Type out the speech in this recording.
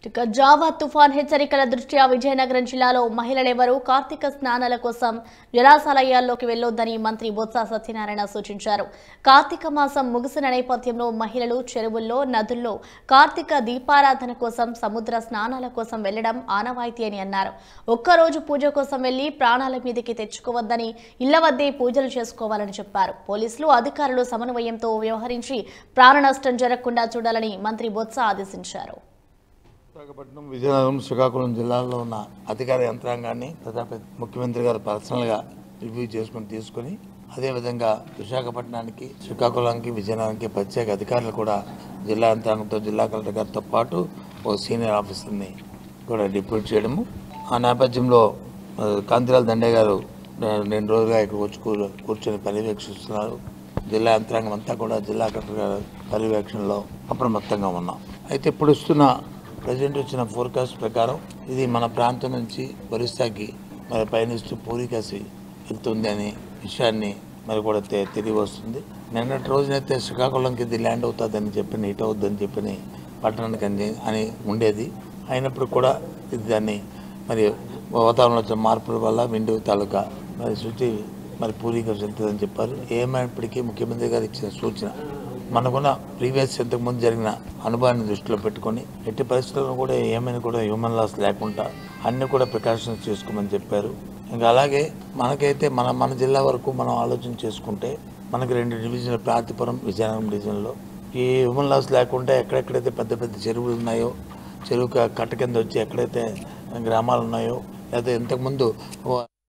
ఇక జావా తుఫాన్ హెచ్చరికల దృష్ట్యా విజయనగరం జిల్లాలో మహిళలెవరూ కార్తీక స్నానాల కోసం జలాశయాల్లోకి వెళ్లొద్దని మంత్రి బొత్స సత్యనారాయణ సూచించారు కార్తీక మాసం ముగిసిన నేపథ్యంలో మహిళలు చెరువుల్లో నదుల్లో కార్తీక దీపారాధన కోసం సముద్ర స్నానాల కోసం వెళ్లడం ఆనవాయితీ అని అన్నారు ఒక్కరోజు పూజ కోసం వెళ్లి ప్రాణాల మీదకి తెచ్చుకోవద్దని ఇళ్ల వద్దే పూజలు చేసుకోవాలని చెప్పారు పోలీసులు అధికారులు సమన్వయంతో వ్యవహరించి ప్రాణ నష్టం జరగకుండా చూడాలని మంత్రి బొత్స ఆదేశించారు విశాఖపట్నం విజయనగరం శ్రీకాకుళం జిల్లాల్లో ఉన్న అధికార యంత్రాంగాన్ని ప్రతాప ముఖ్యమంత్రి గారు పర్సనల్గా రివ్యూ చేసుకుని తీసుకుని అదేవిధంగా విశాఖపట్నానికి శ్రీకాకుళానికి విజయనగరానికి ప్రత్యేక అధికారులు కూడా జిల్లా యంత్రాంగంతో జిల్లా కలెక్టర్ గారితో పాటు ఓ సీనియర్ ఆఫీసర్ని కూడా డిప్యూట్ చేయడము ఆ నేపథ్యంలో ఆ, కాంతిలాల్ దండే గారు ఆ, రెండు రోజులుగా ఇక్కడ వచ్చి కూ- కూర్చొని పర్యవేక్షిస్తున్నారు జిల్లా యంత్రాంగం అంతా కూడా జిల్లా కలెక్టర్ గారి పర్యవేక్షణలో అప్రమత్తంగా ఉన్నాం అయితే ఇప్పుడు వస్తున్న ప్రజెంట్ వచ్చిన ఫోర్కాస్ట్ ప్రకారం ఇది మన ప్రాంతం నుంచి ఒరిస్సాకి మరి పయనిస్తూ పూరికసి వెళ్తుంది అనే విషయాన్ని మరి కూడా తె- తెలియ వస్తుంది నిన్నటి రోజునైతే శ్రీకాకుళంకి ఇది ల్యాండ్ అవుతుందని చెప్పి ఇటు అవుద్దని చెప్పి పట్టణానికి అని అని ఉండేది అయినప్పుడు కూడా ఇది దాన్ని మరి వాతావరణంలో వచ్చిన మార్పుల వల్ల విండు తాలూకా మరి శుచి మరి పూరీకరణ చెందుతుందని చెప్పారు ఏమైనప్పటికీ ముఖ్యమంత్రి గారు ఇచ్చిన సూచన మనకున్న ప్రీవియస్ ఇంతకుముందు జరిగిన అనుభవాన్ని దృష్టిలో పెట్టుకొని ఎట్టి పరిస్థితుల్లో కూడా ఏమైనా కూడా హ్యూమన్ లాస్ లేకుండా అన్ని కూడా ప్రికాషన్స్ చేసుకోమని చెప్పారు ఇంకా అలాగే మనకైతే మన మన జిల్లా వరకు మనం ఆలోచన చేసుకుంటే మనకి రెండు డివిజన్లు ప్రాతిపురం విజయనగరం డివిజన్లో ఈ హ్యూమన్ లాస్ లేకుండా ఎక్కడెక్కడైతే పెద్ద పెద్ద చెరువులు ఉన్నాయో చెరువు క- కట్ట కింద వచ్చి ఎక్కడైతే గ్రామాలు ఉన్నాయో లేదా ఇంతకుముందు ఓ-